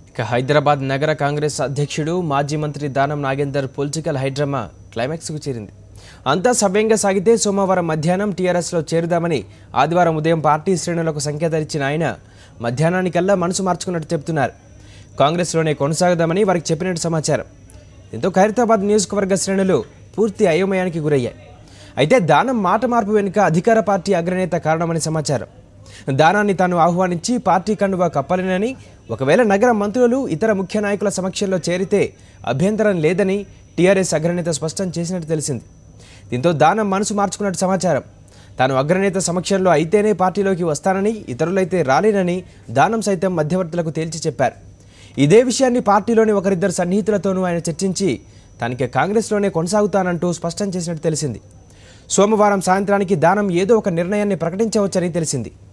ఇక హైదరాబాద్ నగర కాంగ్రెస్ అధ్యక్షుడు మాజీ మంత్రి దానం నాగేందర్ పొలిటికల్ హైడ్రామా క్లైమాక్స్కు చేరింది అంతా సవ్యంగా సాగితే సోమవారం మధ్యాహ్నం టీఆర్ఎస్లో చేరుదామని ఆదివారం ఉదయం పార్టీ శ్రేణులకు సంకేతాలిచ్చిన ఆయన మధ్యాహ్నానికల్లా మనసు మార్చుకున్నట్టు చెబుతున్నారు కాంగ్రెస్లోనే కొనసాగదామని వారికి చెప్పినట్టు సమాచారం దీంతో ఖైరతాబాద్ నియోజకవర్గ శ్రేణులు పూర్తి అయోమయానికి గురయ్యాయి అయితే దానం మాట మార్పు వెనుక అధికార పార్టీ అగ్రనేత కారణమని సమాచారం దానాన్ని తాను ఆహ్వానించి పార్టీ కండువా కప్పాలనని ఒకవేళ నగర మంత్రులు ఇతర ముఖ్య నాయకుల సమక్షంలో చేరితే అభ్యంతరం లేదని టీఆర్ఎస్ అగ్రనేత స్పష్టం చేసినట్టు తెలిసింది దీంతో దానం మనసు మార్చుకున్నట్టు సమాచారం తాను అగ్రనేత సమక్షంలో అయితేనే పార్టీలోకి వస్తానని ఇతరులైతే రాలేనని దానం సైతం మధ్యవర్తులకు తేల్చి చెప్పారు ఇదే విషయాన్ని పార్టీలోని ఒకరిద్దరు సన్నిహితులతోనూ ఆయన చర్చించి తనకి కాంగ్రెస్లోనే కొనసాగుతానంటూ స్పష్టం చేసినట్టు తెలిసింది సోమవారం సాయంత్రానికి దానం ఏదో ఒక నిర్ణయాన్ని ప్రకటించవచ్చని తెలిసింది